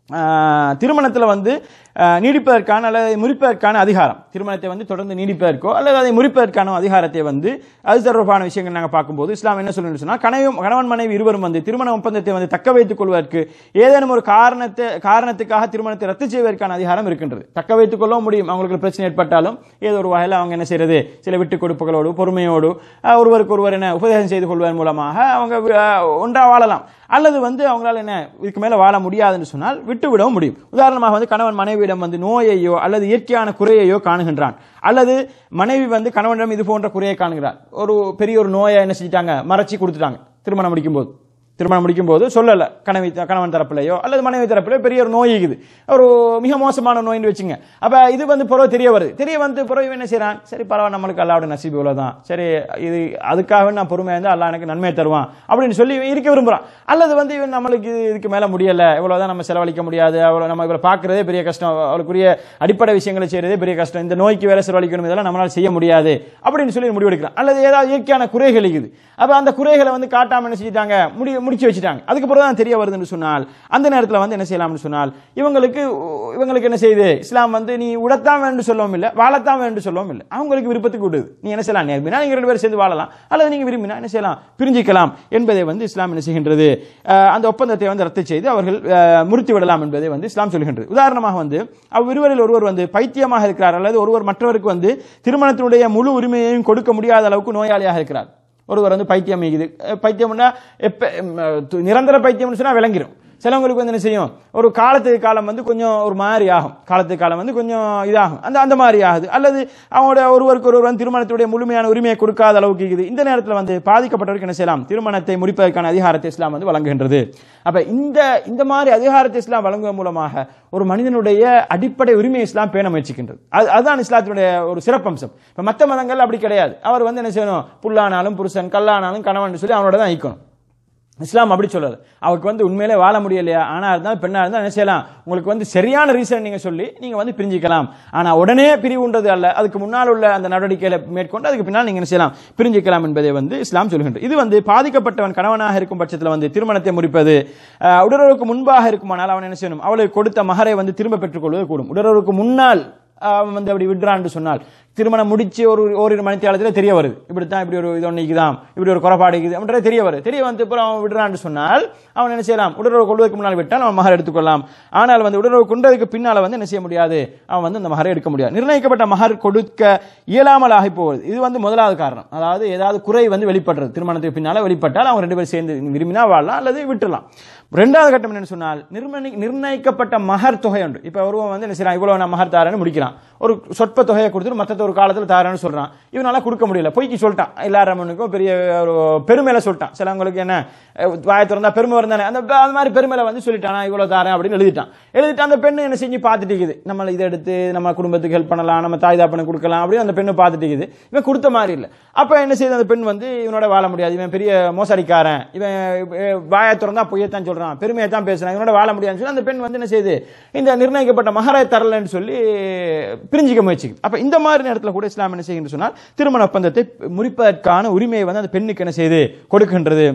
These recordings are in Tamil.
திருமணத்தில் வந்து ஆஹ், நீடிப்பதற்கான அல்லது முறிப்பதற்கான அதிகாரம் திருமணத்தை வந்து தொடர்ந்து நீடிப்பதற்கோ அல்லது அதை முறிப்பதற்கான அதிகாரத்தை வந்து அது தொடர்பான விஷயங்கள் நாங்கள் பார்க்கும்போது இஸ்லாம் என்ன சொல்லணும்னு சொன்னால் கணவன் கணவன் மனைவி இருவரும் வந்து திருமண ஒப்பந்தத்தை வந்து தக்க வைத்துக் கொள்வதற்கு ஏதேனும் ஒரு காரணத்தை காரணத்துக்காக திருமணத்தை ரத்து செய்வதற்கான அதிகாரம் இருக்கின்றது தக்க வைத்துக் கொள்ளவும் முடியும் அவங்களுக்கு பிரச்சனை ஏற்பட்டாலும் ஏதோ ஒரு வகையில் அவங்க என்ன செய்யறது சில விட்டு கொடுப்புகளோடு பொறுமையோடு ஆஹ், ஒருவருக்கு ஒருவர் என்ன உபதேசம் செய்து கொள்வதன் மூலமாக அவங்க ஆஹ், ஒன்றா வாழலாம் அல்லது வந்து அவங்களால என்ன இதுக்கு மேல வாழ முடியாதுன்னு சொன்னால் விட்டு விடவும் முடியும் உதாரணமாக வந்து கணவன் மனைவியிடம் வந்து நோயையோ அல்லது இயற்கையான குறையையோ காணுகின்றான் அல்லது மனைவி வந்து கணவனிடம் இது போன்ற குறையை காணுகிறார் ஒரு பெரிய ஒரு நோயை என்ன செஞ்சிட்டாங்க மறைச்சி கொடுத்துட்டாங்க திருமணம் முடிக்கும்போது திருமணம் முடிக்கும் போது சொல்லல கணவி கணவன் தரப்புலையோ அல்லது மனைவி தரப்புலையோ பெரிய ஒரு நோய் இருக்குது ஒரு மிக மோசமான நோயின்னு வச்சுங்க அப்ப இது வந்து பிறகு தெரிய வருது தெரிய வந்து பிறகு இவன் என்ன செய்றான் சரி பரவாயில்ல நம்மளுக்கு அல்லாவோட நசீபு இவ்வளவுதான் சரி இது அதுக்காக நான் பொறுமையா இருந்தா அல்லாஹ் எனக்கு நன்மையை தருவான் அப்படின்னு சொல்லி இவன் இருக்க விரும்புறான் அல்லது வந்து இவன் நம்மளுக்கு இது- இதுக்கு மேல முடியல இவ்வளவுதான் நம்ம செலவழிக்க முடியாது அவ்வளவு நம்ம இவ்வளவு பார்க்கறதே பெரிய கஷ்டம் அவளுக்குரிய அடிப்படை விஷயங்களை செய்யறதே பெரிய கஷ்டம் இந்த நோய்க்கு வேற செலவழிக்கணும் இதெல்லாம் நம்மளால செய்ய முடியாது அப்படின்னு சொல்லி முடிவெடுக்கிறான் அல்லது ஏதாவது இயற்கையான குறைகள் இருக்குது அப்ப அந்த குறைகளை வந்து காட்டாம என்ன செஞ்சிட்டாங்க முடி முடிச்சு வச்சுட்டாங்க அதுக்கு பிறகு தான் தெரிய வருதுன்னு சொன்னால் அந்த நேரத்தில் வந்து என்ன செய்யலாம்னு சொன்னால் இவங்களுக்கு இவங்களுக்கு என்ன செய்யுது இஸ்லாம் வந்து நீ உடத்தான் வேண்டும் சொல்லவும் இல்லை வாழத்தான் வேண்டும் சொல்லவும் இல்லை அவங்களுக்கு விருப்பத்துக்கு விடுது நீ என்ன செய்யலாம் நீ விரும்பினா நீங்க ரெண்டு பேரும் சேர்ந்து வாழலாம் அல்லது நீங்க விரும்பினா என்ன செய்யலாம் பிரிஞ்சிக்கலாம் என்பதை வந்து இஸ்லாம் என்ன செய்கின்றது அஹ், அந்த ஒப்பந்தத்தை வந்து ரத்து செய்து அவர்கள் அஹ், முறித்து விடலாம் என்பதை வந்து இஸ்லாம் சொல்கின்றது உதாரணமாக வந்து அவ்விருவரில் ஒருவர் வந்து பைத்தியமாக இருக்கிறார் அல்லது ஒருவர் மற்றவருக்கு வந்து திருமணத்தினுடைய முழு உரிமையையும் கொடுக்க முடியாத அளவுக்கு நோயாளியாக இருக்கிறார் ஒருவர் வந்து பைத்தியம் இருக்குது அஹ் பைத்தியம்னா எப்ப ம், து- நிரந்தர பைத்தியம்னு சொன்னா விளங்கிரும் சிலவங்களுக்கு வந்து என்ன செய்யும் ஒரு காலத்துக்கு காலம் வந்து கொஞ்சம் ஒரு மாதிரி ஆகும் காலத்துக்கு காலம் வந்து கொஞ்சம் இதாகும் அந்த அந்த மாதிரி ஆகுது அல்லது அவங்களோட ஒருவருக்கு ஒருவர் வந்து திருமணத்துடைய முழுமையான உரிமையை கொடுக்காத அளவுக்கு இருக்குது இந்த நேரத்தில் வந்து பாதிக்கப்பட்டவருக்கு என்ன செய்யலாம் திருமணத்தை முடிப்பதற்கான அதிகாரத்தை இஸ்லாம் வந்து வழங்குகின்றது அப்ப இந்த இந்த மாதிரி அதிகாரத்தை இஸ்லாம் வழங்குவதன் மூலமாக ஒரு மனிதனுடைய அடிப்படை உரிமையை இஸ்லாம் பேண முயற்சிக்கின்றது அது அதுதான் இஸ்லாத்தினுடைய ஒரு சிறப்பம்சம் இப்ப மற்ற மதங்கள் அப்படி கிடையாது அவர் வந்து என்ன செய்யணும் புல்லானாலும் புருஷன் கல்லானாலும் கணவன் சொல்லி அவனோட தான் ஈக்கணும் இஸ்லாம் அப்படி சொல்லல அவருக்கு வந்து உண்மையிலே வாழ முடியலையா ஆனா இருந்தாலும் பெண்ணா இருந்தால் என்ன செய்யலாம் உங்களுக்கு வந்து சரியான ரீசன் நீங்க சொல்லி நீங்க வந்து பிரிஞ்சிக்கலாம் ஆனா உடனே பிரிவுன்றது அல்ல அதுக்கு முன்னால் உள்ள அந்த நடவடிக்கைகளை மேற்கொண்டு அதுக்கு பின்னால் நீங்க என்ன செய்யலாம் பிரிஞ்சிக்கலாம் என்பதை வந்து இஸ்லாம் சொல்கின்றது இது வந்து பாதிக்கப்பட்டவன் கணவனாக இருக்கும் பட்சத்தில் வந்து திருமணத்தை முடிப்பது அஹ், உடலுறவுக்கு முன்பாக இருக்குமானால் அவன் என்ன செய்யணும் அவளுக்கு கொடுத்த மகரை வந்து திரும்ப பெற்றுக்கொள்வது கூடும் உடலுறவுக்கு முன்னால் அவன் வந்து அப்படி விடுறான்னு சொன்னால் திருமணம் முடிச்சு ஒரு ஓரிரு மணித்தியாலத்தில் தெரிய வருது இப்படித்தான் இப்படி ஒரு இது ஒன்று தான் இப்படி ஒரு குறைபாடு இருக்குது அப்படின்றது தெரிய வருது தெரிய வந்து அப்புறம் அவன் விடுறான்னு சொன்னால் அவன் என்ன செய்யலாம் உடலுறவு கொள்வதற்கு முன்னால் விட்டால் அவன் மகர் எடுத்துக்கொள்ளலாம் ஆனால் வந்து உடலுறவு கொண்டதுக்கு பின்னால் வந்து என்ன செய்ய முடியாது அவன் வந்து அந்த மகரை எடுக்க முடியாது நிர்ணயிக்கப்பட்ட மகர் கொடுக்க இயலாமல் ஆகி போவது இது வந்து முதலாவது காரணம் அதாவது ஏதாவது குறை வந்து வெளிப்படுறது திருமணத்துக்கு பின்னால வெளிப்பட்டால் அவங்க ரெண்டு பேரும் சேர்ந்து விரும்பினா வாழலாம் அல்லது விட்டுறலாம் ரெண்டாவது கட்டம் என்னன்னு சொன்னால் நிர்மணி நிர்ணயிக்கப்பட்ட மகர் தொகை உண்டு இப்போ ஒருவன் வந்து என்ன செய்யறான் இவ்வளவு நான் மகர் தாரேன்னு முடிக்கிறான் ஒரு சொற்ப தொகையை கொடுத்துட்டு மற்ற ஒரு காலத்தில் தாரேன்னு சொல்றான் இவனால கொடுக்க முடியல பொய்க்கு சொல்லிட்டான் எல்லாரமனுக்கும் பெரிய ஒரு பெருமையில சொல்லிட்டான் சிலவங்களுக்கு என்ன அஹ், வாயை திறந்தா பெருமை இருந்தானே அந்த அந்த மாதிரி பெருமையில வந்து சொல்லிட்டான் நான் இவ்வளவு தாரேன் அப்படின்னு எழுதிட்டான் எழுதிட்டு அந்த பெண்ணு என்ன செஞ்சு பார்த்துட்டு இருக்குது நம்ம இதை எடுத்து நம்ம குடும்பத்துக்கு ஹெல்ப் பண்ணலாம் நம்ம தாய் தாப்பனை கொடுக்கலாம் அப்படின்னு அந்த பெண்ணு பார்த்துட்டு இருக்குது இவன் கொடுத்த மாதிரி இல்லை அப்ப என்ன செய்யுது அந்த பெண் வந்து இவனோட வாழ முடியாது இவன் பெரிய மோசடிக்காரன் இவன் அஹ், வாயை திறந்தா பொய்யத்தான் சொல்றான் பெருமையை தான் பேசுறான் இவனோட வாழ முடியாதுன்னு சொல்லி அந்த பெண் வந்து என்ன செய்யுது இந்த நிர்ணயிக்கப்பட்ட மகரை தரலன்னு சொல்லி பிரிஞ்சிக்க முயற்சிக்குது அப்ப இந்த மாதிரி நேரத்தில் கூட இஸ்லாம் என்ன செய்யுன்னு சொன்னால் திருமண ஒப்பந்தத்தை முறிப்பதற்கான உரிமையை வந்து அந்த பெண்ணுக்கு என்ன செய்து கொடுக்கின்றது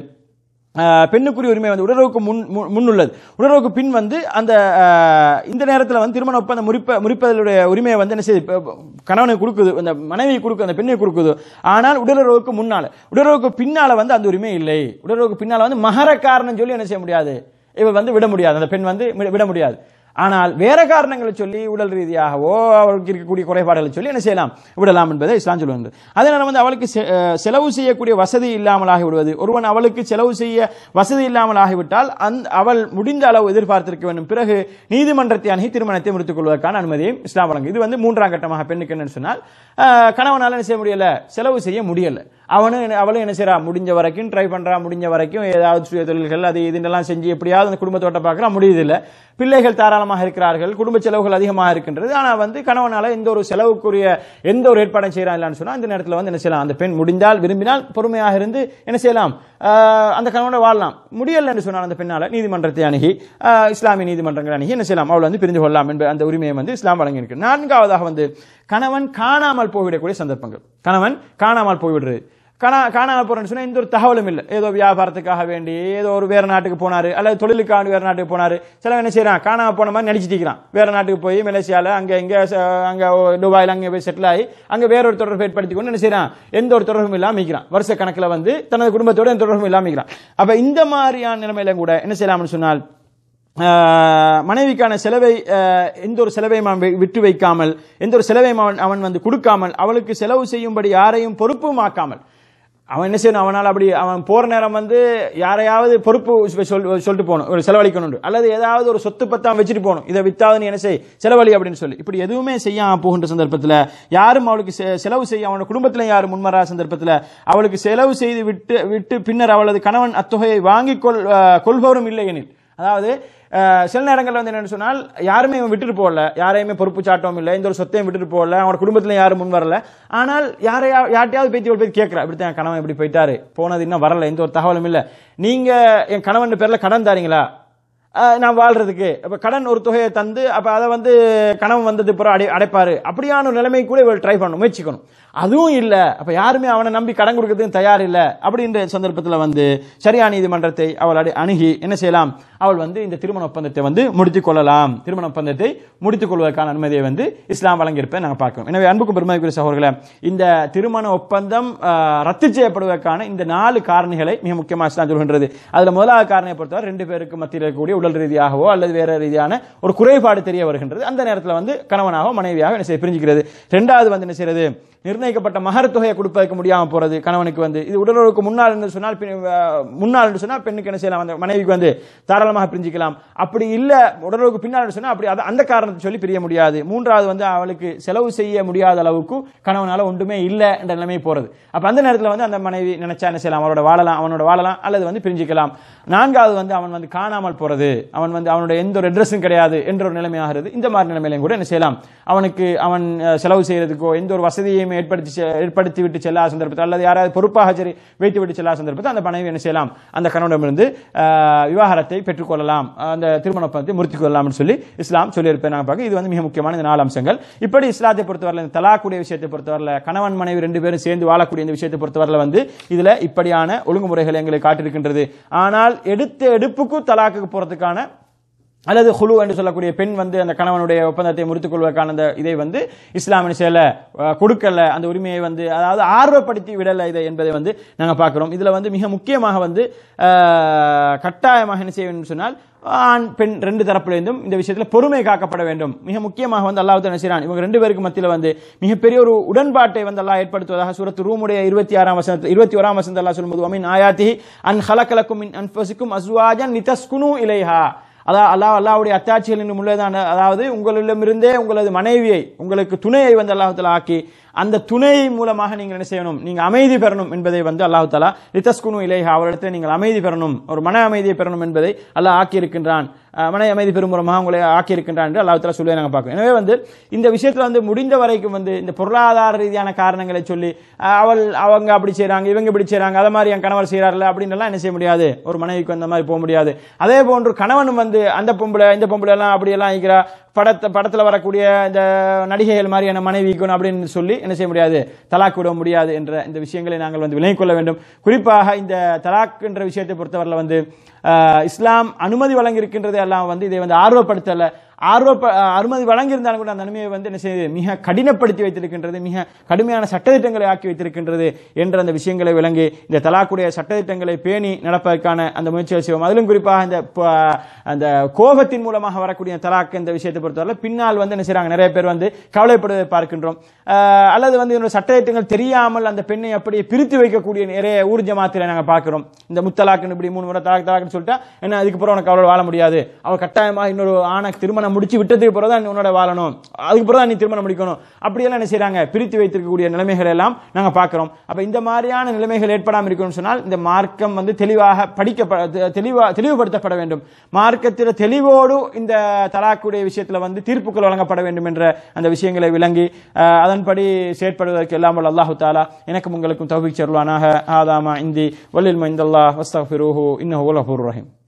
ஆஹ் பெண்ணுக்குரிய உரிமை வந்து உடலுறவுக்கு முன் முன் முன்னுள்ளது உடலுறவுக்கு பின் வந்து அந்த ஆஹ், இந்த நேரத்தில் வந்து திருமண ஒப்பந்தம் முறிப்ப முறிப்பதனுடைய உரிமையை வந்து என்ன செய்யுது இப்ப கணவனுக்கு கொடுக்குது அந்த மனைவி கொடுக்குது அந்த பெண்ணுக்கு கொடுக்குது ஆனால் உடலுறவுக்கு முன்னால உடலுறவுக்கு பின்னால வந்து அந்த உரிமை இல்லை உடலுறவுக்கு பின்னால வந்து மகர காரணம் சொல்லி என்ன செய்ய முடியாது இவ வந்து விட முடியாது அந்த பெண் வந்து விட- விட முடியாது ஆனால் வேற காரணங்களை சொல்லி உடல் ரீதியாகவோ அவளுக்கு இருக்கக்கூடிய குறைபாடுகளை சொல்லி என்ன செய்யலாம் விடலாம் என்பதை இஸ்லாம் சொல்லுகிறது அதே நேரம் வந்து அவளுக்கு செ- அஹ் செலவு செய்யக்கூடிய வசதி இல்லாமல் ஆகிவிடுவது ஒருவன் அவளுக்கு செலவு செய்ய வசதி இல்லாமல் ஆகிவிட்டால் அந்த அவள் முடிந்த அளவு எதிர்பார்த்திருக்க வேண்டும் பிறகு நீதிமன்றத்தை அணுகி திருமணத்தை முடித்துக் கொள்வதற்கான அனுமதியும் இஸ்லாம் வழங்கும் இது வந்து மூன்றாம் கட்டமாக பெண்ணுக்கு என்னன்னு சொன்னால் அஹ், கணவனால என்ன செய்ய முடியல செலவு செய்ய முடியல அவனும் என்ன- அவளும் என்ன செய்றா முடிஞ்ச வரைக்கும் ட்ரை பண்றா முடிஞ்ச வரைக்கும் ஏதாவது சுய தொழில்கள் அது இதுன்னெல்லாம் செஞ்சு எப்படியாவது அந்த குடும்பத்தோட்ட பார்க்கறா முடியுதில்ல பிள்ளைகள் தாராளமாக இருக்கிறார்கள் குடும்ப செலவுகள் அதிகமாக இருக்கின்றது ஆனா வந்து கணவனால எந்த ஒரு செலவுக்குரிய எந்த ஒரு ஏற்பாடும் செய்யறான் இல்லைன்னு சொன்னா இந்த நேரத்தில் வந்து என்ன செய்யலாம் அந்த பெண் முடிந்தால் விரும்பினால் பொறுமையாக இருந்து என்ன செய்யலாம் ஆஹ், அந்த கணவனோட வாழலாம் முடியல என்று சொன்னால் அந்த பெண்ணால நீதிமன்றத்தை அணுகி ஆஹ், இஸ்லாமிய நீதிமன்றங்களை அணுகி என்ன செய்யலாம் அவள் வந்து பிரிந்து கொள்ளலாம் என்ற அந்த உரிமையை வந்து இஸ்லாம் வழங்கியிருக்கு நான்காவதாக வந்து கணவன் காணாமல் போய்விடக்கூடிய சந்தர்ப்பங்கள் கணவன் காணாமல் போய்விடுறது காணா காணாம போறேன்னு சொன்னா எந்த ஒரு தகவலும் இல்லை ஏதோ வியாபாரத்துக்காக வேண்டி ஏதோ ஒரு வேற நாட்டுக்கு போனாரு அல்லது தொழிலுக்காக வேற நாட்டுக்கு போனாரு சில என்ன செய்யறான் காணாம போன மாதிரி நடிச்சிட்டு இருக்கிறான் வேற நாட்டுக்கு போய் மலேசியால அங்க இங்க ச- அங்க துபாயில் அங்க போய் செட்டில் ஆகி அங்க வேற ஒரு தொடர்பு ஏற்படுத்தி கொண்டு என்ன செய்யறான் எந்த ஒரு தொடர்பும் இல்லாம இருக்கிறான் வருஷ கணக்குல வந்து தனது குடும்பத்தோட எந்த தொடர்பும் இல்லாம இருக்கிறான் அப்ப இந்த மாதிரியான நிலைமையில கூட என்ன செய்யலாம்னு சொன்னால் ஆஹ் மனைவிக்கான செலவை ஆஹ் எந்த ஒரு செலவையும் அவன் வி- விட்டு வைக்காமல் எந்த ஒரு செலவையும் அவன் அவன் வந்து கொடுக்காமல் அவளுக்கு செலவு செய்யும்படி யாரையும் பொறுப்புமாக்காமல் அவன் என்ன செய்யணும் அவனால் அப்படி அவன் போற நேரம் வந்து யாரையாவது பொறுப்பு சொல் சொல்லிட்டு போகணும் ஒரு செலவழிக்கணும் அல்லது ஏதாவது ஒரு சொத்து பத்தம் வச்சுட்டு போகணும் இதை வித்தாவது நீ என்ன செய் செலவழி அப்படின்னு சொல்லி இப்படி எதுவுமே செய்யாம போகின்ற சந்தர்ப்பத்தில் யாரும் அவளுக்கு செ- செலவு செய்ய அவனோட குடும்பத்தில் யாரும் முன்வரா சந்தர்ப்பத்தில் அவளுக்கு செலவு செய்து விட்டு விட்டு பின்னர் அவளது கணவன் அத்தொகையை வாங்கிக் கொள் ஆஹ் கொள்பவரும் இல்லை எனில் அதாவது அஹ், சில நேரங்கள்ல வந்து என்னன்னு சொன்னால் யாருமே இவன் விட்டுட்டு போகல யாரையுமே பொறுப்பு சாட்டவும் இல்லை இந்த ஒரு சொத்தையும் விட்டுட்டு போகல அவனோட குடும்பத்துல யாரும் முன் வரல ஆனால் யாரையா யார்ட்டையாவது பேத்தி போய் கேட்கிறா இப்படி என் கணவன் இப்படி போயிட்டாரு போனது இன்னும் வரல எந்த ஒரு தகவலும் இல்லை நீங்க என் கணவன் பேர்ல கடன் தாரீங்களா அஹ், நான் வாழ்றதுக்கு அப்ப கடன் ஒரு தொகையை தந்து அப்ப அதை வந்து கணவன் வந்தது பிறகு அடை அடைப்பாரு அப்படியான ஒரு நிலைமை கூட இவள் ட்ரை பண்ணணும் முயற்சிக்கணும் அதுவும் இல்ல அப்ப யாருமே அவனை நம்பி கடன் கொடுக்கறதுக்கு தயார் இல்ல அப்படின்ற சந்தர்ப்பத்தில் வந்து சரியான நீதிமன்றத்தை அவள் அடி- அணுகி என்ன செய்யலாம் அவள் வந்து இந்த திருமண ஒப்பந்தத்தை வந்து முடித்துக் கொள்ளலாம் திருமண ஒப்பந்தத்தை முடித்துக் கொள்வதற்கான அனுமதியை வந்து இஸ்லாம் வழங்கியிருப்பதை நாங்கள் பார்க்கிறோம் எனவே அன்புக்கு பெருமதிக்குரிய சகோதரர்களே இந்த திருமண ஒப்பந்தம் ஆஹ், ரத்து செய்யப்படுவதற்கான இந்த நாலு காரணிகளை மிக முக்கியமாக இஸ்லாம் சொல்கின்றது அதுல முதலாவது காரணியை பொறுத்தவரை ரெண்டு பேருக்கு மத்தியில் இருக்கக்கூடிய உடல் ரீதியாகவோ அல்லது வேற ரீதியான ஒரு குறைபாடு தெரிய வருகின்றது அந்த நேரத்தில் வந்து கணவனாகவோ மனைவியாக என்ன செய்ய பிரிஞ்சுக்கிறது ரெண்டாவது வந்து என்ன செய்யறது நிர்ணயிக்கப்பட்ட மகர் தொகையை கொடுப்பதற்கு முடியாம போறது கணவனுக்கு வந்து இது உடலுறவுக்கு முன்னால் என்று சொன்னால் பின்- அஹ், முன்னால் என்று சொன்னால் பெண்ணுக்கு என்ன செய்யலாம் அந்த மனைவிக்கு வந்து தாராளமாக பிரிஞ்சுக்கலாம் அப்படி இல்ல உடலுறவுக்கு பின்னால் என்று சொன்னா அப்படி அது- அந்த காரணத்தை சொல்லி பிரிய முடியாது மூன்றாவது வந்து அவளுக்கு செலவு செய்ய முடியாத அளவுக்கு கணவனால ஒன்றுமே இல்ல என்ற நிலைமை போறது அப்ப அந்த நேரத்தில் வந்து அந்த மனைவி நினைச்சா என்ன செய்யலாம் அவனோட வாழலாம் அவனோட வாழலாம் அல்லது வந்து பிரிஞ்சுக்கலாம் நான்காவது வந்து அவன் வந்து காணாமல் போறது அவன் வந்து அவனுடைய எந்த ஒரு அட்ரஸும் கிடையாது என்ற ஒரு நிலைமையாகிறது இந்த மாதிரி நிலைமையிலையும் கூட என்ன செய்யலாம் அவனுக்கு அவன் அஹ், செலவு செய்யறதுக்கோ எந்த ஒரு வசதியையும் ஏற்படுத்தி செ- ஏற்படுத்தி விட்டு செல்லாத சந்தர்ப்பத்தில் அல்லது யாராவது பொறுப்பாக சரி வைத்து விட்டு செல்லாத சந்தர்ப்பத்தில் அந்த மனைவி என்ன செய்யலாம் அந்த கணவனிடமிருந்து அஹ், விவாகரத்தை பெற்றுக்கொள்ளலாம் அந்த திருமண ஒப்பந்தத்தை முறித்துக் கொள்ளலாம்னு சொல்லி இஸ்லாம் சொல்லியிருப்பேன் நாங்கள் பார்க்க இது வந்து மிக முக்கியமான இந்த நாலு அம்சங்கள் இப்படி இஸ்லாத்தை பொறுத்தவரை இந்த தலாக்குடைய விஷயத்தை பொறுத்தவரை கணவன் மனைவி ரெண்டு பேரும் சேர்ந்து வாழக்கூடிய இந்த விஷயத்தை பொறுத்தவரை வந்து இதுல இப்படியான ஒழுங்குமுறைகள் எங்களுக்கு காட்டியிருக்கின்றது ஆனால் எடுத்த எடுப்புக்கு தலாக்குக்கு போறதுக்கான அல்லது ஹுலு என்று சொல்லக்கூடிய பெண் வந்து அந்த கணவனுடைய ஒப்பந்தத்தை முறித்துக் கொள்வதற்கான அந்த இதை வந்து இஸ்லாமிய செயல அஹ், கொடுக்கல அந்த உரிமையை வந்து அதாவது ஆர்வப்படுத்தி விடல இதை என்பதை வந்து நாங்க பார்க்கிறோம் இதுல வந்து மிக முக்கியமாக வந்து அஹ், கட்டாயமாக என்ன செய்ய வேண்டும் சொன்னால் ஆண் பெண் ரெண்டு தரப்பிலிருந்தும் இந்த விஷயத்துல பொறுமை காக்கப்பட வேண்டும் மிக முக்கியமாக வந்து அல்லாஹ் என்ன செய்றான் இவங்க ரெண்டு பேருக்கு மத்தியில வந்து மிகப்பெரிய ஒரு உடன்பாட்டை வந்து அல்லாஹ் ஏற்படுத்துவதாக சூரத்து ரூமுடைய இருபத்தி ஆறாம் வசனத்தில் இருபத்தி ஓராம் வசனத்தில் அல்லாஹ் சொல்லும்போது அமீன் ஆயாத்தி அன் ஹலக்கலக்கும் மின் அன்பசிக்கும் அஸ்வாஜன் நிதஸ்குனு இலைஹா அதாவது அல்லாஹ் அல்லாஹ்வுடைய அத்தாட்சிகள் இன்னும் உள்ளதான அதாவது உங்களிடமிருந்தே உங்களது மனைவியை உங்களுக்கு துணையை வந்து அல்லாஹ் ஆக்கி அந்த துணை மூலமாக நீங்கள் என்ன செய்யணும் நீங்க அமைதி பெறணும் என்பதை வந்து அல்லாஹ் தாலா ரிதஸ்குனு இலேஹா அவரிடத்தில் நீங்கள் அமைதி பெறணும் ஒரு மன அமைதியை பெறணும் என்பதை அல்லாஹ் ஆக்கி இருக்கின்றான் அஹ் மன அமைதி பெறும் மூலமாக உங்களை ஆக்கி இருக்கின்றான் என்று அல்லாஹ் தாலா சொல்லி நாங்கள் பார்க்கிறோம் எனவே வந்து இந்த விஷயத்துல வந்து முடிந்த வரைக்கும் வந்து இந்த பொருளாதார ரீதியான காரணங்களை சொல்லி அஹ் அவள் அவங்க அப்படி செய்றாங்க இவங்க இப்படி செய்றாங்க அதை மாதிரி என் கணவர் செய்யறாருல அப்படின்னு எல்லாம் என்ன செய்ய முடியாது ஒரு மனைவிக்கு அந்த மாதிரி போக முடியாது அதே போன்று கணவனும் வந்து அந்த பொம்பளை இந்த பொம்பளை எல்லாம் அப்படி எல்லாம் இருக்கிறா படத்தை படத்துல வரக்கூடிய இந்த நடிகைகள் மாதிரியான மனைவிக்கணும் அப்படின்னு சொல்லி என்ன செய்ய முடியாது தலாக் விட முடியாது என்ற இந்த விஷயங்களை நாங்கள் வந்து விலகிக் கொள்ள வேண்டும் குறிப்பாக இந்த தலாக் என்ற விஷயத்தை பொறுத்தவரையில் வந்து அஹ், இஸ்லாம் அனுமதி வழங்கி இருக்கின்றதை எல்லாம் வந்து இதை வந்து ஆர்வப்படுத்தல ஆர்வ அனுமதி வழங்கியிருந்தாலும் கூட அந்த நன்மையை வந்து என்ன செய்யுது மிக கடினப்படுத்தி வைத்திருக்கின்றது மிக கடுமையான சட்டத்திட்டங்களை ஆக்கி வைத்திருக்கின்றது என்ற அந்த விஷயங்களை விளங்கி இந்த தலாக்குடைய சட்டத்திட்டங்களை பேணி நடப்பதற்கான அந்த முயற்சிகள் செய்வோம் அதிலும் குறிப்பாக இந்த ப- அந்த கோபத்தின் மூலமாக வரக்கூடிய தலாக் இந்த விஷயத்தை பொறுத்தவரை பின்னால் வந்து என்ன செய்றாங்க நிறைய பேர் வந்து கவலைப்படுவதை பார்க்கின்றோம் அஹ், அல்லது வந்து இதனுடைய சட்டத்திட்டங்கள் தெரியாமல் அந்த பெண்ணை அப்படியே பிரித்து வைக்கக்கூடிய நிறைய ஊர் ஜமாத்தில நாங்கள் பார்க்கிறோம் இந்த முத்தலாக்குன்னு இப்படி மூணு முறை தலாக் தலாக்னு சொல்லிட்டா என்ன அதுக்கப்புறம் உனக்கு அவளோட வாழ முடியாது அவள் கட்டாயமாக இன்னொரு ஆணை திருமணம் முடிச்சு விட்டதுக்கு பிறகு தான் நீ உன்னோட வாழணும் அதுக்கு பிறகு தான் நீ திருமணம் முடிக்கணும் அப்படியெல்லாம் என்ன செய்றாங்க பிரித்து வைத்திருக்கக்கூடிய நிலைமைகள் எல்லாம் நாங்கள் பார்க்கிறோம் அப்ப இந்த மாதிரியான நிலைமைகள் ஏற்படாமல் இருக்கணும்னு சொன்னால் இந்த மார்க்கம் வந்து தெளிவாக படிக்க தெளிவா தெளிவுபடுத்தப்பட வேண்டும் மார்க்கத்தில் தெளிவோடு இந்த தலாக்குடைய விஷயத்துல வந்து தீர்ப்புகள் வழங்கப்பட வேண்டும் என்ற அந்த விஷயங்களை விளங்கி அஹ், அதன்படி செயற்படுவதற்கு எல்லாம் வல்ல அல்லாஹு தாலா எனக்கும் உங்களுக்கும் தௌபிக் செல்வானாக ஆதாமா இந்தி வல்லில் மைந்தல்லா வஸ்தஃபிருஹு இன்னஹு வலஹூர் ரஹீம்